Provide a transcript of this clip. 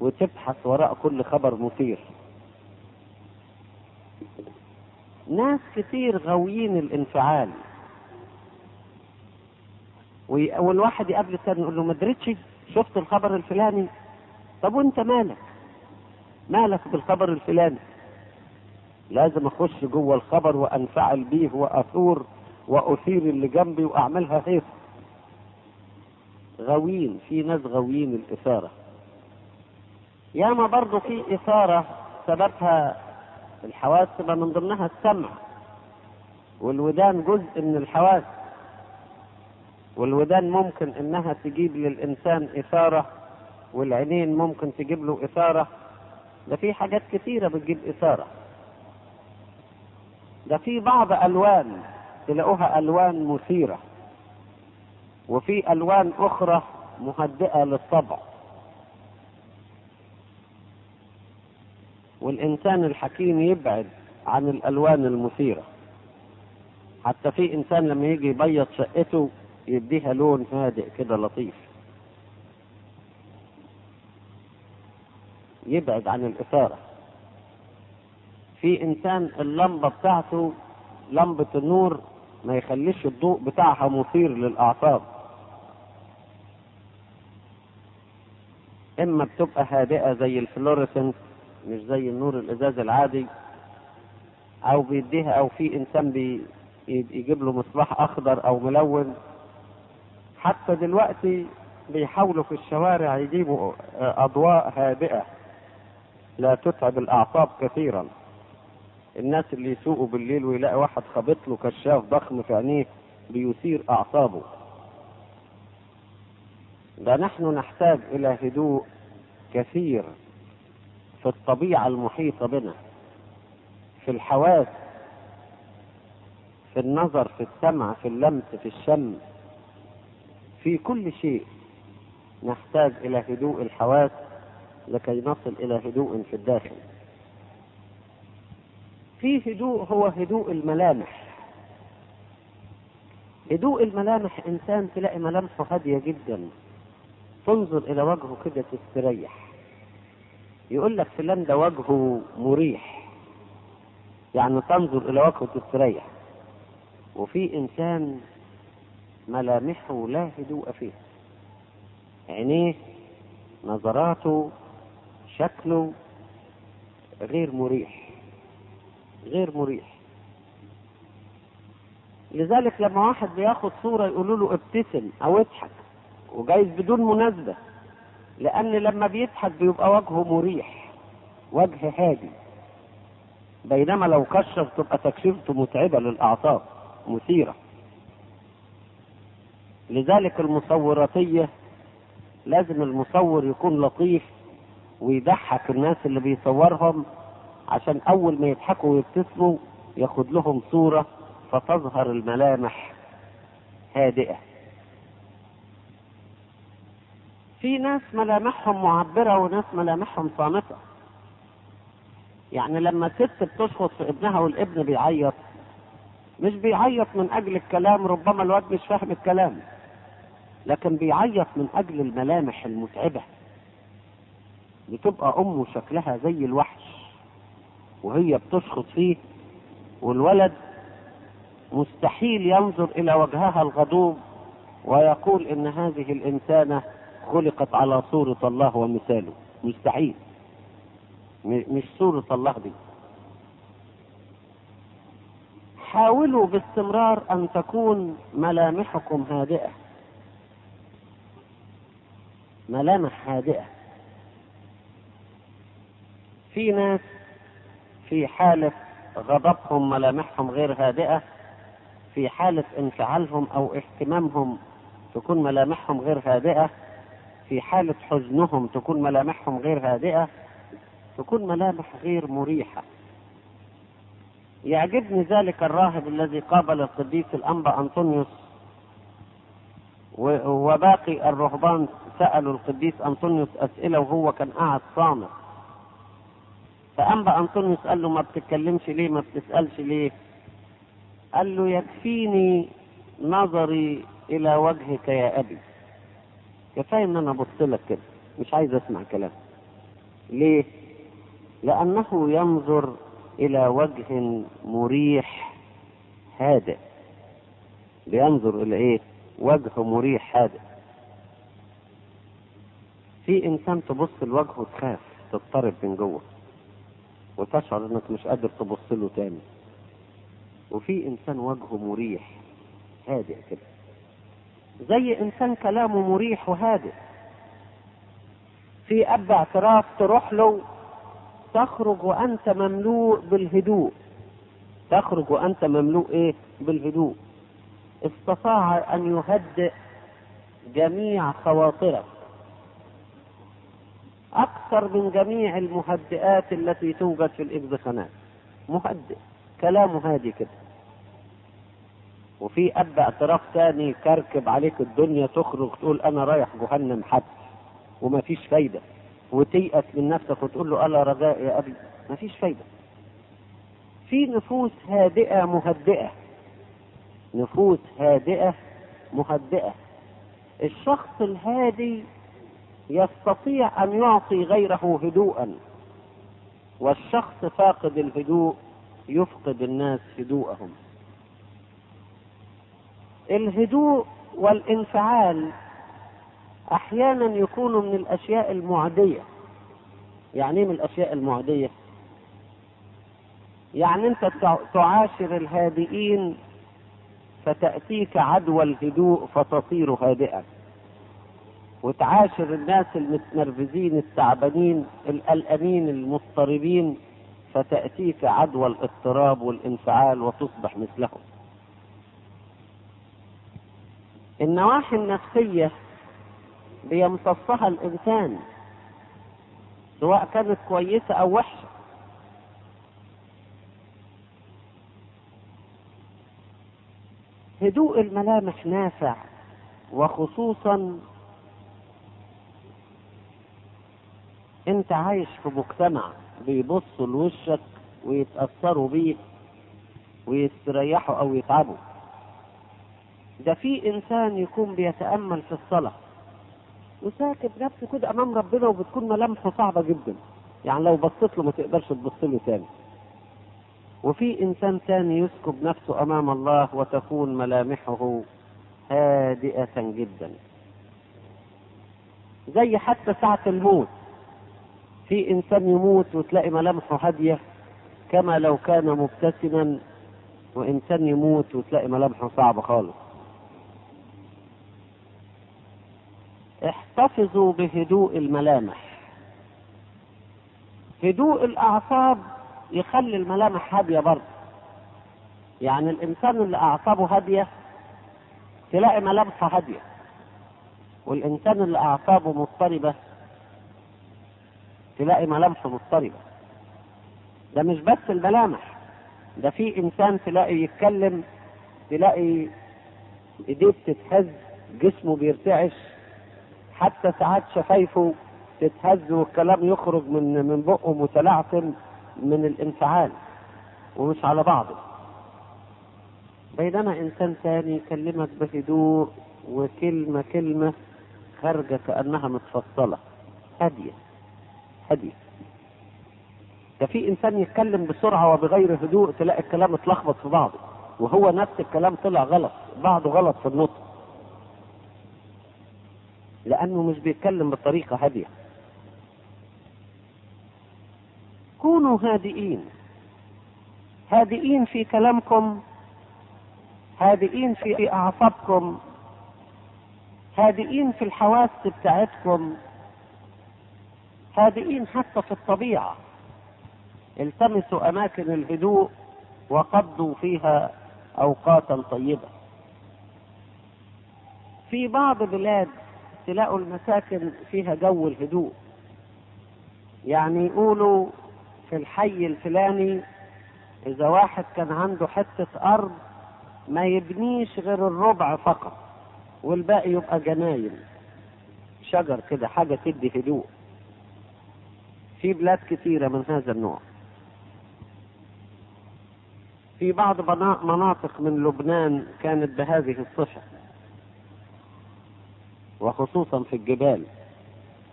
وتبحث وراء كل خبر مثير ناس كتير غاويين الانفعال وي- والواحد يقابل التاني يقول له ما دريتش شفت الخبر الفلاني طب وانت مالك مالك بالخبر الفلاني لازم اخش جوه الخبر وانفعل بيه واثور واثير اللي جنبي واعملها هيص غاويين في ناس غاويين الاثاره ياما برضو في اثاره سببها الحواس تبقى من ضمنها السمع والودان جزء من الحواس والودان ممكن انها تجيب للانسان اثاره والعينين ممكن تجيب له اثاره ده في حاجات كتيره بتجيب اثاره ده في بعض الوان تلاقوها الوان مثيره وفي الوان اخرى مهدئه للطبع والانسان الحكيم يبعد عن الالوان المثيره حتى في انسان لما يجي يبيض شقته يديها لون هادئ كده لطيف يبعد عن الاثاره في انسان اللمبه بتاعته لمبه النور ما يخليش الضوء بتاعها مثير للاعصاب اما بتبقى هادئه زي الفلوريسنت مش زي النور الازاز العادي او بيديها او في انسان بي يجيب له مصباح اخضر او ملون حتى دلوقتي بيحاولوا في الشوارع يجيبوا اضواء هادئه لا تتعب الاعصاب كثيرا الناس اللي يسوقوا بالليل ويلاقي واحد خابط له كشاف ضخم في عينيه بيثير اعصابه ده نحن نحتاج الى هدوء كثير في الطبيعه المحيطه بنا في الحواس في النظر في السمع في اللمس في الشم في كل شيء نحتاج الى هدوء الحواس لكي نصل الى هدوء في الداخل في هدوء هو هدوء الملامح هدوء الملامح انسان تلاقي ملامحه هاديه جدا تنظر الى وجهه كده تستريح يقول لك فلان ده وجهه مريح يعني تنظر الى وجهه تستريح وفي انسان ملامحه لا هدوء فيه عينيه نظراته شكله غير مريح غير مريح لذلك لما واحد بياخد صورة يقولوا له ابتسم او اضحك وجايز بدون مناسبة لان لما بيضحك بيبقى وجهه مريح وجه هادي بينما لو كشف تبقى تكشيفته متعبة للاعصاب مثيرة لذلك المصوراتية لازم المصور يكون لطيف ويضحك الناس اللي بيصورهم عشان اول ما يضحكوا ويبتسموا ياخد لهم صورة فتظهر الملامح هادئة في ناس ملامحهم معبرة وناس ملامحهم صامتة يعني لما ست بتشخط في ابنها والابن بيعيط مش بيعيط من اجل الكلام ربما الواد مش فاهم الكلام لكن بيعيط من اجل الملامح المتعبه بتبقى امه شكلها زي الوحش وهي بتشخط فيه والولد مستحيل ينظر الى وجهها الغضوب ويقول ان هذه الانسانه خلقت على صوره الله ومثاله مستحيل م- مش صوره الله دي حاولوا باستمرار ان تكون ملامحكم هادئه ملامح هادئه في ناس في حاله غضبهم ملامحهم غير هادئه في حاله انفعالهم او اهتمامهم تكون ملامحهم غير هادئه في حاله حزنهم تكون ملامحهم غير هادئه تكون ملامح غير مريحه يعجبني ذلك الراهب الذي قابل القديس الأنبا أنطونيوس و- وباقي الرهبان سألوا القديس أنطونيوس أسئلة وهو كان قاعد صامت فأنبا أنطونيوس قال له ما بتتكلمش ليه ما بتسألش ليه قال له يكفيني نظري إلى وجهك يا أبي كفاية إن أنا أبص لك كده مش عايز أسمع كلام ليه لانه ينظر الى وجه مريح هادئ بينظر الى ايه وجه مريح هادئ في انسان تبص لوجهه تخاف تضطرب من جوه وتشعر انك مش قادر تبص له تاني وفي انسان وجهه مريح هادئ كده زي انسان كلامه مريح وهادئ في اب اعتراف تروح له تخرج وانت مملوء بالهدوء تخرج وانت مملوء ايه بالهدوء استطاع ان يهدئ جميع خواطرك اكثر من جميع المهدئات التي توجد في الاجزخانات مهدئ كلامه هادي كده وفي اب اعتراف تاني كركب عليك الدنيا تخرج تقول انا رايح جهنم حد وما فيش فايده وتيأس من نفسك وتقول له الا رجاء يا ابي ما فيش فايده في نفوس هادئه مهدئه نفوس هادئه مهدئه الشخص الهادي يستطيع ان يعطي غيره هدوءا والشخص فاقد الهدوء يفقد الناس هدوءهم الهدوء والانفعال احيانا يكون من الاشياء المعديه يعني ايه من الاشياء المعديه يعني انت تعاشر الهادئين فتاتيك عدوى الهدوء فتصير هادئا وتعاشر الناس المتنرفزين التعبانين القلقانين المضطربين فتاتيك عدوى الاضطراب والانفعال وتصبح مثلهم النواحي النفسيه بيمتصها الانسان سواء كانت كويسه او وحشه هدوء الملامح نافع وخصوصا انت عايش في مجتمع بيبصوا لوشك ويتأثروا بيه ويستريحوا او يتعبوا ده في انسان يكون بيتأمل في الصلاة وساكت نفسه كده امام ربنا وبتكون ملامحه صعبة جدا يعني لو بصيت له ما تقدرش تبص له تاني وفي انسان تاني يسكب نفسه امام الله وتكون ملامحه هادئة جدا زي حتى ساعة الموت في انسان يموت وتلاقي ملامحه هادية كما لو كان مبتسما وانسان يموت وتلاقي ملامحه صعبة خالص احتفظوا بهدوء الملامح هدوء الاعصاب يخلي الملامح هاديه برضه يعني الانسان اللي اعصابه هاديه تلاقي ملامحه هاديه والانسان اللي اعصابه مضطربه تلاقي ملامحه مضطربه ده مش بس الملامح ده في انسان تلاقي يتكلم تلاقي ايديه بتتهز جسمه بيرتعش حتى ساعات شفايفه تتهز والكلام يخرج من من بقه متلعثم من الانفعال ومش على بعضه بينما انسان ثاني يكلمك بهدوء وكلمه كلمه خارجه كانها متفصله هاديه هاديه ده في انسان يتكلم بسرعه وبغير هدوء تلاقي الكلام اتلخبط في بعضه وهو نفس الكلام طلع غلط بعضه غلط في النطق لانه مش بيتكلم بطريقه هاديه كونوا هادئين هادئين في كلامكم هادئين في اعصابكم هادئين في الحواس بتاعتكم هادئين حتى في الطبيعه التمسوا اماكن الهدوء وقضوا فيها اوقاتا طيبه في بعض بلاد تلاقوا المساكن فيها جو الهدوء يعني يقولوا في الحي الفلاني اذا واحد كان عنده حتة ارض ما يبنيش غير الربع فقط والباقي يبقى جناين شجر كده حاجة تدي هدوء في بلاد كثيرة من هذا النوع في بعض مناطق من لبنان كانت بهذه الصفة وخصوصا في الجبال